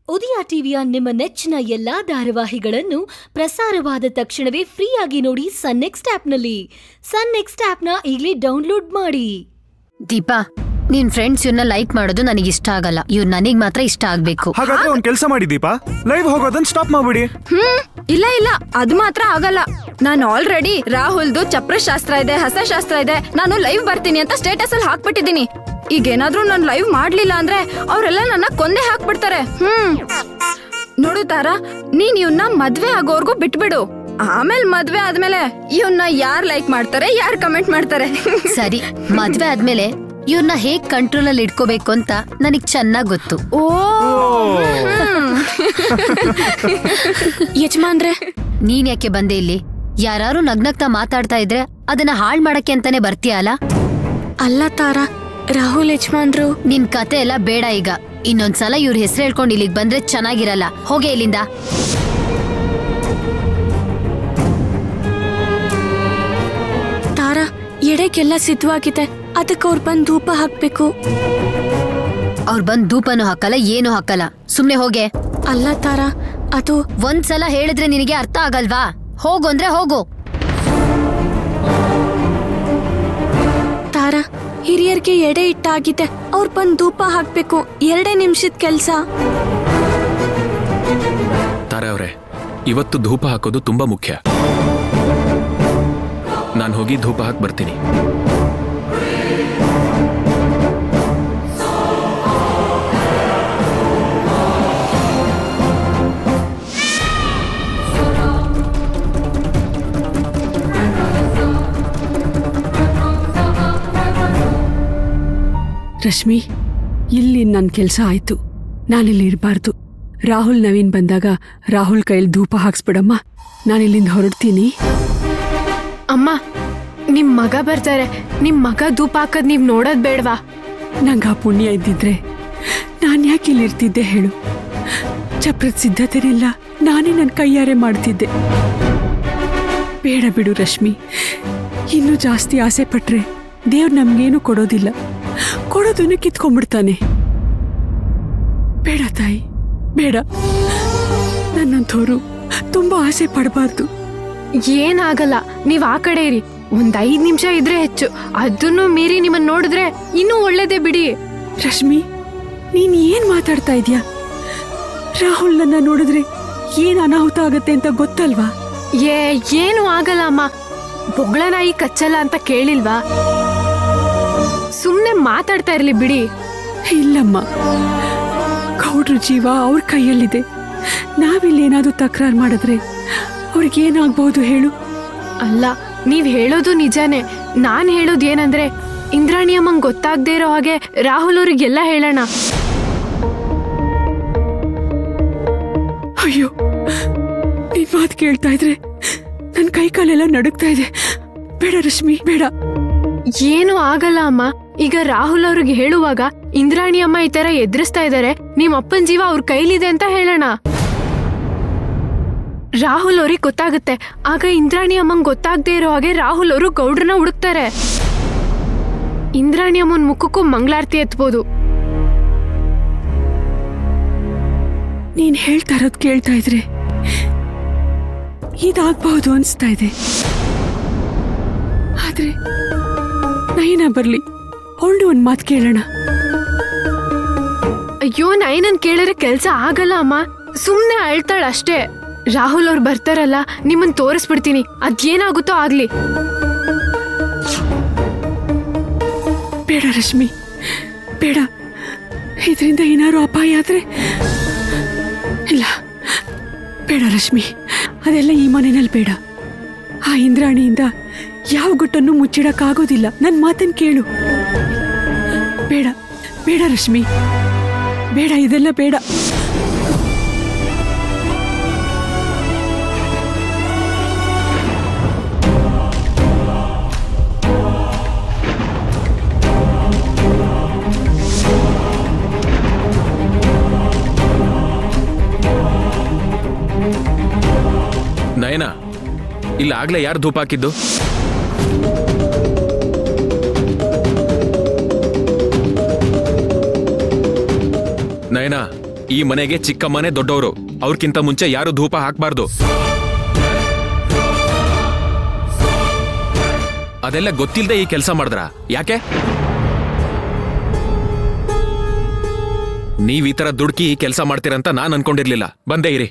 ಉದಯ ಟಿವಿಯ ನಿಮ್ಮ ನೆಚ್ಚಿನ ಎಲ್ಲಾ ಧಾರಾವಾಹಿಗಳನ್ನು ಪ್ರಸಾರವಾದ ತಕ್ಷಣವೇ ಫ್ರೀಯಾಗಿ ನೋಡಿ ಸನ್ ನೆಕ್ಸ್ಟ್ ಆಪ್ನಲ್ಲಿ ಸನ್ ನೆಕ್ಸ್ಟ್ ಆಪ್ನ ಈಗಲೇ ಡೌನ್ಲೋಡ್ ಮಾಡಿ ದೀಪಾ ನಿನ್ ಫ್ರೆಂಡ್ಸ್ ಇವ್ರನ್ನ ಲೈಕ್ ಮಾಡೋದು ನನಗೆ ಇಷ್ಟ ಆಗಲ್ಲ ಇವ್ರು ನನಗ್ ಮಾತ್ರ ಇಷ್ಟ ಆಗ್ಬೇಕು ಹಾಗಾದ್ರೆ ಒಂದ್ ಕೆಲಸ ಮಾಡಿ ದೀಪಾ ಲೈವ್ ಹೋಗೋದನ್ನ ಸ್ಟಾಪ್ ಮಾಡ್ಬಿಡಿ ಹ್ಮ್ ಇಲ್ಲ ಇಲ್ಲ ಅದ್ ಮಾತ್ರ ಆಗಲ್ಲ ನಾನು ಆಲ್ರೆಡಿ ರಾಹುಲ್ದು ಚಪ್ರಶಾಸ್ತ್ರ ಇದೆ ಹಸಶಾಸ್ತ್ರ ಇದೆ ನಾನು ಲೈವ್ ಬರ್ತೀನಿ ಅಂತ ಸ್ಟೇಟಸ್ ಅಲ್ಲಿ ಹಾಕ್ಬಿಟ್ಟಿದೀನಿ ಈಗ ಏನಾದ್ರೂ ನಾನು ಲೈವ್ ಮಾಡ್ಲಿಲ್ಲ ಅಂದ್ರೆ ಅವರೆಲ್ಲ ನನ್ನ ಕೊಂದೆ ಹಾಕ್ಬಿಡ್ತಾರೆ ಹ್ಮ್ ನೋಡು ತಾರಾ ನೀನ್ ಇವನ್ನ ಮದ್ವೆ ಆಗೋರ್ಗೂ ಬಿಟ್ಬಿಡು ಆಮೇಲೆ ಮದ್ವೆ ಆದ್ಮೇಲೆ ಇವನ್ನ ಯಾರ್ ಲೈಕ್ ಮಾಡ್ತಾರೆ ಯಾರ್ ಕಮೆಂಟ್ ಮಾಡ್ತಾರೆ ಸರಿ ಮದ್ವೆ ಆದ್ಮೇಲೆ ಇವ್ರನ್ನ ಹೇಗ್ ಕಂಟ್ರೋಲ್ ಅಲ್ಲಿ ಇಟ್ಕೋಬೇಕು ಅಂತ ನನಗ್ ಚೆನ್ನಾಗ್ ಗೊತ್ತು ಓ ಯಜಮಾನ್ರೆ ನೀನ್ ಯಾಕೆ ಬಂದೆ ಇಲ್ಲಿ ಯಾರು ನಗ್ನಗ್ತಾ ಮಾತಾಡ್ತಾ ಇದ್ರೆ ಅದನ್ನ ಹಾಳ್ ಮಾಡಕ್ಕೆ ಅಂತಾನೆ ಬರ್ತೀಯ ಅಲ್ಲ ಅಲ್ಲ ತಾರಾ ರಾಹುಲ್ ಯಜಮಾನ್ರು ನಿನ್ ಕತೆ ಎಲ್ಲ ಬೇಡ ಈಗ ಇನ್ನೊಂದ್ಸಲ ಇವ್ರ ಹೆಸರು ಹೇಳ್ಕೊಂಡು ಇಲ್ಲಿಗ್ ಬಂದ್ರೆ ಚೆನ್ನಾಗಿರಲ್ಲ ಹೋಗೆ ಇಲ್ಲಿಂದ ತಾರಾ ಎಡೆಗೆಲ್ಲ ಸಿದ್ಧವಾಗಿದೆ ಅದಕ್ಕೆ ಅವ್ರು ಬಂದು ಧೂಪ ಹಾಕ್ಬೇಕು ಅವ್ರ್ ಬಂದ್ ಧೂಪನು ಹಾಕಲ್ಲ ಏನು ಹಾಕಲ್ಲ ಸುಮ್ನೆ ಹೋಗೆ ಅಲ್ಲ ತಾರಾ ಅದು ಒಂದ್ಸಲ ಹೇಳಿದ್ರೆ ನಿನಗೆ ಅರ್ಥ ಆಗಲ್ವಾ ಹೋಗು ಅಂದ್ರೆ ಹೋಗು ತಾರಾ ಹಿರಿಯರಿಗೆ ಎಡೆ ಇಟ್ಟಾಗಿದೆ ಅವ್ರು ಬಂದು ಧೂಪ ಹಾಕ್ಬೇಕು ಎರಡೇ ನಿಮಿಷದ ಕೆಲ್ಸ ತಾರೆ ಅವ್ರೆ ಇವತ್ತು ಧೂಪ ಹಾಕೋದು ತುಂಬಾ ಮುಖ್ಯ ನಾನು ಹೋಗಿ ಧೂಪ ಹಾಕಿ ಬರ್ತೀನಿ ರಶ್ಮಿ ಇಲ್ಲಿ ನನ್ನ ಕೆಲಸ ಆಯ್ತು ನಾನಿಲ್ಲಿ ಇರಬಾರ್ದು ರಾಹುಲ್ ನವೀನ್ ಬಂದಾಗ ರಾಹುಲ್ ಕೈಲಿ ಧೂಪ ಹಾಕ್ಸ್ಬಿಡಮ್ಮ ನಾನಿಲ್ಲಿಂದ ಹೊರಡ್ತೀನಿ ಅಮ್ಮ ನಿಮ್ ಮಗ ಬರ್ತಾರೆ ನಿಮ್ ಮಗ ಧೂಪ ಹಾಕದ್ ನೀವ್ ನೋಡೋದ್ ಬೇಡ್ವಾ ನಂಗೆ ಆ ಪುಣ್ಯ ಇದ್ದಿದ್ರೆ ನಾನು ಯಾಕೆ ಇಲ್ಲಿ ಇರ್ತಿದ್ದೆ ಹೇಳು ಚಪ್ರದ ಸಿದ್ಧತೆನಿಲ್ಲ ನಾನೇ ನನ್ನ ಕೈಯಾರೆ ಮಾಡ್ತಿದ್ದೆ ಬೇಡ ಬಿಡು ರಶ್ಮಿ ಇನ್ನೂ ಜಾಸ್ತಿ ಆಸೆ ಪಟ್ರೆ ದೇವ್ರು ನಮ್ಗೇನು ಕೊಡೋದಿಲ್ಲ ಕೊಡೋದನ್ನು ಕಿತ್ಕೊಂಡ್ಬಿಡ್ತಾನೆ ಬೇಡ ತಾಯಿ ಬೇಡ ನನ್ನಂಥವ್ರು ತುಂಬಾ ಆಸೆ ಪಡಬಾರ್ದು ಏನಾಗಲ್ಲ ನೀವ್ ಆ ಕಡೆ ಇರಿ ಒಂದ್ ಐದ್ ನಿಮಿಷ ಇದ್ರೆ ಹೆಚ್ಚು ಅದನ್ನು ಮೀರಿ ನಿಮ್ಮನ್ ನೋಡಿದ್ರೆ ಇನ್ನೂ ಒಳ್ಳೇದೇ ಬಿಡಿ ರಶ್ಮಿ ನೀನ್ ಏನ್ ಮಾತಾಡ್ತಾ ಇದೀಯಾ ರಾಹುಲ್ ನನ್ನ ನೋಡಿದ್ರೆ ಏನ್ ಅನಾಹುತ ಆಗತ್ತೆ ಅಂತ ಗೊತ್ತಲ್ವಾ ಏ ಏನು ಆಗಲ್ಲ ಅಮ್ಮ ಬೊಗಳ ನಾಯಿ ಕಚ್ಚಲ್ಲ ಅಂತ ಕೇಳಿಲ್ವಾ ಸುಮ್ನೆ ಮಾತಾಡ್ತಾ ಇರ್ಲಿ ಬಿಡಿ ಇಲ್ಲಮ್ಮ ಗೌಡ್ರ ಜೀವ ಅವ್ರ ಕೈಯಲ್ಲಿದೆ ನಾವಿಲ್ಲೇನಾದ್ರೂ ತಕರಾರು ಮಾಡಿದ್ರೆ ಅವ್ರಿಗೇನಾಗ್ಬಹುದು ಹೇಳು ಅಲ್ಲ ನೀವ್ ಹೇಳೋದು ನಿಜಾನೇ ನಾನ್ ಹೇಳೋದ್ ಏನಂದ್ರೆ ಇಂದ್ರಾಣಿ ಅಮ್ಮಂಗ್ ಗೊತ್ತಾಗ್ದೇ ಇರೋ ಹಾಗೆ ರಾಹುಲ್ ಅವ್ರಿಗೆಲ್ಲ ಹೇಳೋಣ ಅಯ್ಯೋ ನಿನ್ ಮಾತು ಕೇಳ್ತಾ ಇದ್ರೆ ನನ್ ಕೈ ಕಾಲೆಲ್ಲ ನಡುಗ್ತಾ ಇದೆ ಬೇಡ ರಶ್ಮಿ ಬೇಡ ಏನು ಆಗಲ್ಲ ಅಮ್ಮ ಈಗ ರಾಹುಲ್ ಅವ್ರಿಗೆ ಹೇಳುವಾಗ ಇಂದ್ರಾಣಿ ಅಮ್ಮ ಈ ತರ ಎದುರಿಸ್ತಾ ಇದಾರೆ ನಿಮ್ ಅಪ್ಪನ್ ಜೀವ ಅವ್ರ ಕೈಲಿದೆ ಅಂತ ಹೇಳೋಣ ರಾಹುಲ್ ಅವ್ರಿಗೆ ಗೊತ್ತಾಗುತ್ತೆ ಆಗ ಇಂದ್ರಾಣಿ ಅಮ್ಮಂಗ್ ಗೊತ್ತಾಗ್ದೇ ಇರೋ ಹಾಗೆ ರಾಹುಲ್ ಅವರು ಗೌಡ್ರನ್ನ ಹುಡುಕ್ತಾರೆ ಇಂದ್ರಾಣಿ ಅಮ್ಮನ್ ಮುಖಕ್ಕೂ ಮಂಗಳಾರತಿ ಎತ್ಬೋದು ನೀನ್ ಹೇಳ್ತಾ ಇರೋದ್ ಕೇಳ್ತಾ ಇದ್ರೆ ಇದಾಗ್ಬಹುದು ಅನ್ಸ್ತಾ ಇದೆ ಆದ್ರೆ ನೈನಾ ಬರ್ಲಿ ಅವಳು ಒಂದ್ ಮಾತು ಕೇಳೋಣ ಅಯ್ಯೋ ನೈನನ್ ಕೇಳಿದ್ರೆ ಕೆಲ್ಸ ಆಗಲ್ಲ ಅಮ್ಮ ಸುಮ್ನೆ ಅಳ್ತಾಳ ಅಷ್ಟೇ ರಾಹುಲ್ ಅವ್ರು ಬರ್ತಾರಲ್ಲ ನಿಮ್ಮನ್ ತೋರಿಸ್ಬಿಡ್ತೀನಿ ಅದೇನಾಗುತ್ತೋ ಆಗ್ಲಿ ಬೇಡ ರಶ್ಮಿ ಬೇಡ ಇದರಿಂದ ಏನಾದ್ರು ಅಪಾಯ ಆದ್ರೆ ಇಲ್ಲ ಬೇಡ ರಶ್ಮಿ ಅದೆಲ್ಲ ಈ ಮನೆಯಲ್ಲಿ ಬೇಡ ಆ ಇಂದ್ರಾಣಿಯಿಂದ ಯಾವ ಗುಟ್ಟನ್ನು ಮುಚ್ಚಿಡಕ್ಕಾಗೋದಿಲ್ಲ ನನ್ನ ಮಾತನ್ನ ಕೇಳು ಬೇಡ ಬೇಡ ರಶ್ಮಿ ಬೇಡ ಇದೆಲ್ಲ ಬೇಡ ನಯನ ಇಲ್ಲ ಆಗ್ಲೇ ಯಾರು ಧೂಪ ಹಾಕಿದ್ದು ನಯನ ಈ ಮನೆಗೆ ಚಿಕ್ಕಮ್ಮನೇ ದೊಡ್ಡವರು ಅವ್ರಕ್ಕಿಂತ ಮುಂಚೆ ಯಾರು ಧೂಪ ಹಾಕ್ಬಾರ್ದು ಅದೆಲ್ಲ ಗೊತ್ತಿಲ್ಲದೆ ಈ ಕೆಲಸ ಮಾಡಿದ್ರ ಯಾಕೆ ನೀವ್ ಈ ತರ ದುಡ್ಕಿ ಈ ಕೆಲಸ ಮಾಡ್ತೀರಂತ ನಾನ್ ಅನ್ಕೊಂಡಿರ್ಲಿಲ್ಲ ಬಂದೇ ಇರಿ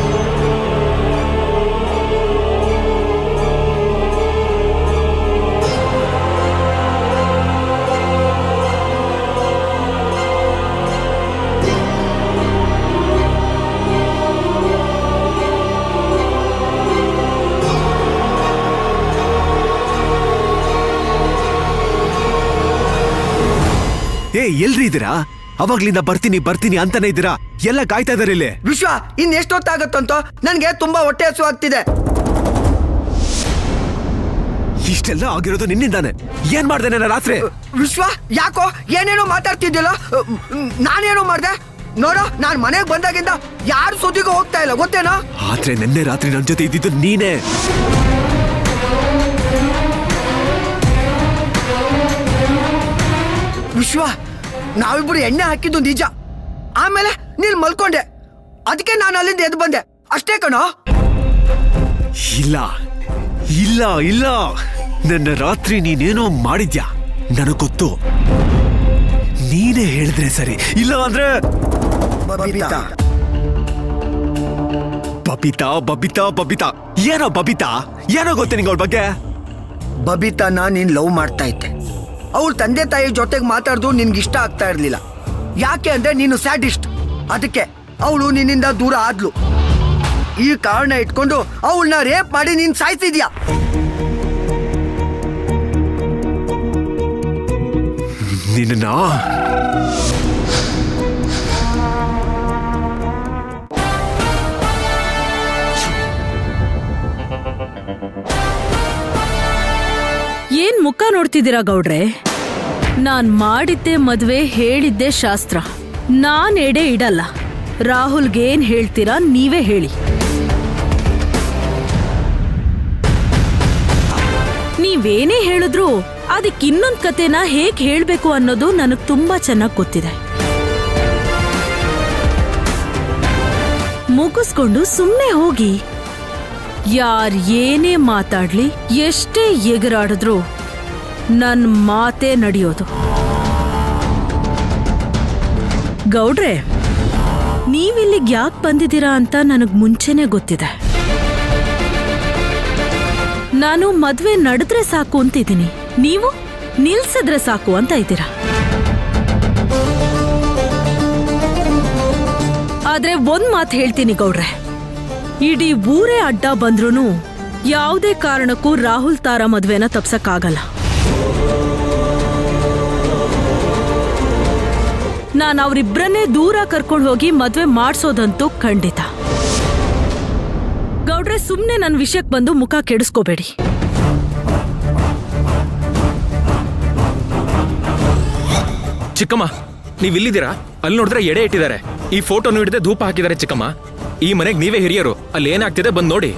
ಏ ಎಲ್ರಿ ಇದ್ದೀರಾ ಅವಾಗ್ಲಿಂದ ಬರ್ತೀನಿ ಬರ್ತೀನಿ ಅಂತಾನೆ ಇದ್ದೀರಾ ಎಲ್ಲ ಕಾಯ್ತಾ ಇದಾರೆ ಇಲ್ಲಿ ವಿಶ್ವ ಇನ್ ಎಷ್ಟೊತ್ತಾಗತ್ತಂತ ನನ್ಗೆ ತುಂಬಾ ಹೊಟ್ಟೆ ಹಸು ಆಗ್ತಿದೆ ಇಷ್ಟೆಲ್ಲ ಆಗಿರೋದು ನಿನ್ನಿಂದಾನೆ ಏನ್ ಮಾಡ್ದೆ ನನ್ನ ರಾತ್ರಿ ವಿಶ್ವ ಯಾಕೋ ಏನೇನೋ ಮಾತಾಡ್ತಿದ್ದಿಲ್ಲ ನಾನೇನೋ ಮಾಡ್ದೆ ನೋಡೋ ನಾನ್ ಮನೆಗೆ ಬಂದಾಗಿಂದ ಯಾರು ಸುದ್ದಿಗೂ ಹೋಗ್ತಾ ಇಲ್ಲ ಗೊತ್ತೇನೋ ಆದ್ರೆ ನಿನ್ನೆ ರಾತ್ರಿ ನನ್ ಜೊತೆ ಇದ್ದಿದ್ದು ನೀನೇ ವಿಶ್ವ ನಾವಿಬ್ರು ಎಣ್ಣೆ ಹಾಕಿದ್ದು ನಿಜ ಆಮೇಲೆ ನೀನ್ ಮಲ್ಕೊಂಡೆ ಅದಕ್ಕೆ ನಾನು ಅಲ್ಲಿಂದ ಎದ್ದು ಬಂದೆ ಅಷ್ಟೇ ಕಣೋ ಇಲ್ಲ ಇಲ್ಲ ಇಲ್ಲ ನನ್ನ ರಾತ್ರಿ ನೀನೇನೋ ಮಾಡಿದ್ಯಾ ನನಗ್ ಗೊತ್ತು ನೀನೇ ಹೇಳಿದ್ರೆ ಸರಿ ಇಲ್ಲ ಅಂದ್ರೆ ಬಬಿತಾ ಬಬಿತಾ ಬಬಿತಾ ಬಬಿತಾ ಏನೋ ಬಬಿತಾ ಏನೋ ಗೊತ್ತೇ ನಿಂಗೆ ಅವಳ ಬಗ್ಗೆ ಬಬಿತಾನ ನೀನ್ ಲವ್ ಮಾಡ್ತಾ ಇದ್ದೆ ಅವಳ ತಂದೆ ತಾಯಿ ಜೊತೆಗೆ ಮಾತಾಡ್ದು ನಿನ್ಗೆ ಇಷ್ಟ ಆಗ್ತಾ ಇರ್ಲಿಲ್ಲ ಯಾಕೆ ಅಂದ್ರೆ ನೀನು ಸ್ಯಾಡಿಸ್ಟ್ ಅದಕ್ಕೆ ಅವಳು ನಿನ್ನಿಂದ ದೂರ ಆದ್ಲು ಈ ಕಾರಣ ಇಟ್ಕೊಂಡು ಅವಳನ್ನ ರೇಪ್ ಮಾಡಿ ನೀನ್ ಸಾಯ್ತಿದ್ಯಾ ನಿನ್ನ ಏನ್ ಮುಖ ನೋಡ್ತಿದ್ದೀರಾ ಗೌಡ್ರೆ ನಾನ್ ಮಾಡಿದ್ದೆ ಮದ್ವೆ ಹೇಳಿದ್ದೆ ಶಾಸ್ತ್ರ ನಾನ್ ಎಡೆ ಇಡಲ್ಲ ರಾಹುಲ್ಗೇನ್ ಹೇಳ್ತೀರಾ ನೀವೇ ಹೇಳಿ ನೀವೇನೇ ಹೇಳಿದ್ರು ಅದಕ್ಕೆ ಇನ್ನೊಂದ್ ಕತೆನ ಹೇಗ್ ಹೇಳ್ಬೇಕು ಅನ್ನೋದು ನನಗ್ ತುಂಬಾ ಚೆನ್ನಾಗ್ ಗೊತ್ತಿದೆ ಮುಗಿಸ್ಕೊಂಡು ಸುಮ್ನೆ ಹೋಗಿ ಯಾರ್ ಏನೇ ಮಾತಾಡ್ಲಿ ಎಷ್ಟೇ ಎಗರಾಡಿದ್ರು ನನ್ ಮಾತೇ ನಡೆಯೋದು ಗೌಡ್ರೆ ನೀವಿಲ್ಲಿಗ್ ಯಾಕೆ ಬಂದಿದ್ದೀರಾ ಅಂತ ನನಗ್ ಮುಂಚೆನೆ ಗೊತ್ತಿದೆ ನಾನು ಮದ್ವೆ ನಡೆದ್ರೆ ಸಾಕು ಅಂತಿದ್ದೀನಿ ನೀವು ನಿಲ್ಸಿದ್ರೆ ಸಾಕು ಅಂತ ಇದ್ದೀರಾ ಆದ್ರೆ ಒಂದ್ ಮಾತು ಹೇಳ್ತೀನಿ ಗೌಡ್ರೆ ಇಡೀ ಊರೇ ಅಡ್ಡ ಬಂದ್ರೂ ಯಾವುದೇ ಕಾರಣಕ್ಕೂ ರಾಹುಲ್ ತಾರ ಮದ್ವೆನ ತಪ್ಸಕ್ಕಾಗಲ್ಲ ನಾನು ಅವರಿಬ್ಬರನ್ನೇ ದೂರ ಕರ್ಕೊಂಡು ಹೋಗಿ ಮದ್ವೆ ಮಾಡ್ಸೋದಂತೂ ಖಂಡಿತ ಗೌಡ್ರೆ ಸುಮ್ನೆ ನನ್ನ ವಿಷಯಕ್ಕೆ ಬಂದು ಮುಖ ಕೆಡಿಸ್ಕೋಬೇಡಿ ಚಿಕ್ಕಮ್ಮ ನೀವ್ ಇಲ್ಲಿದ್ದೀರಾ ಅಲ್ಲಿ ನೋಡಿದ್ರೆ ಎಡೆ ಇಟ್ಟಿದ್ದಾರೆ ಈ ಫೋಟೋನು ಹಿಡಿದೆ ಧೂಪ ಹಾಕಿದ್ದಾರೆ ಚಿಕ್ಕಮ್ಮ ಈ ಮನೆಗೆ ನೀವೇ ಹಿರಿಯರು ಅಲ್ಲಿ ಏನಾಗ್ತಿದೆ ಬಂದ್ ನೋಡಿ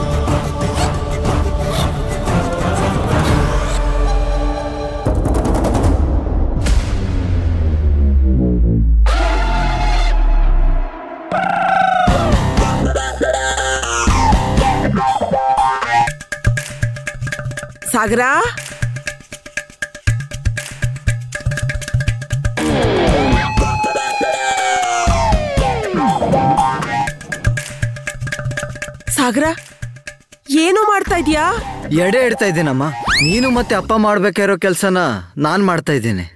ಸಾಗರ ಸಾಗರ ಏನು ಮಾಡ್ತಾ ಇದೀಯಾ ಎಡೆ ಇಡ್ತಾ ಇದ್ದೀನಮ್ಮ ನೀನು ಮತ್ತೆ ಅಪ್ಪ ಮಾಡ್ಬೇಕಾಗಿರೋ ಕೆಲಸನ ನಾನ್ ಮಾಡ್ತಾ ಇದ್ದೀನಿ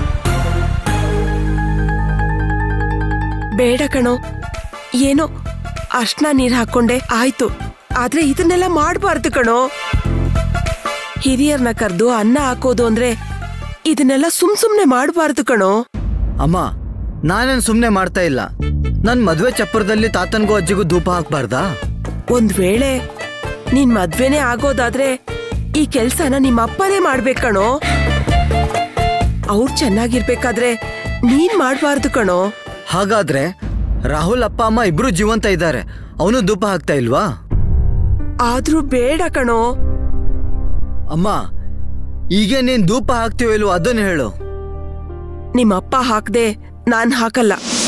ಬೇಡ ಕಣೋ ಏನೋ ಅರ್ಶನ ನೀರ್ ಹಾಕೊಂಡೆ ಆಯ್ತು ಆದ್ರೆ ಇದನ್ನೆಲ್ಲ ಮಾಡಬಾರ್ದು ಕಣೋ ಹಿರಿಯರ್ನ ಕರೆದು ಅನ್ನ ಹಾಕೋದು ಅಂದ್ರೆ ಇದನ್ನೆಲ್ಲ ಸುಮ್ ಸುಮ್ನೆ ಮಾಡಬಾರ್ದು ಕಣೋ ಅಮ್ಮ ನಾನೇನ್ ಸುಮ್ನೆ ಮಾಡ್ತಾ ಇಲ್ಲ ನನ್ ಮದ್ವೆ ಚಪ್ಪರದಲ್ಲಿ ತಾತನ್ಗೂ ಅಜ್ಜಿಗೂ ಧೂಪ ಹಾಕ್ಬಾರ್ದಾ ಒಂದ್ ವೇಳೆ ನಿನ್ ಮದ್ವೆನೇ ಆಗೋದಾದ್ರೆ ಈ ಕೆಲ್ಸನ ನಿಮ್ಮ ಅಪ್ಪನೇ ಮಾಡ್ಬೇಕ್ ಕಣೋ ಅವ್ರು ಚೆನ್ನಾಗಿರ್ಬೇಕಾದ್ರೆ ನೀನ್ ಮಾಡ್ಬಾರ್ದು ಕಣೋ ಹಾಗಾದ್ರೆ ರಾಹುಲ್ ಅಪ್ಪ ಅಮ್ಮ ಇಬ್ರು ಜೀವಂತ ಇದ್ದಾರೆ ಅವನು ಧೂಪ ಹಾಕ್ತಾ ಇಲ್ವಾ ಆದ್ರೂ ಬೇಡ ಕಣೋ ಅಮ್ಮ ಈಗ ನೀನ್ ಧೂಪ ಹಾಕ್ತೀವೋ ಇಲ್ವೋ ಅದನ್ನ ಹೇಳು ನಿಮ್ಮಪ್ಪ ಹಾಕ್ದೆ ನಾನ್ ಹಾಕಲ್ಲ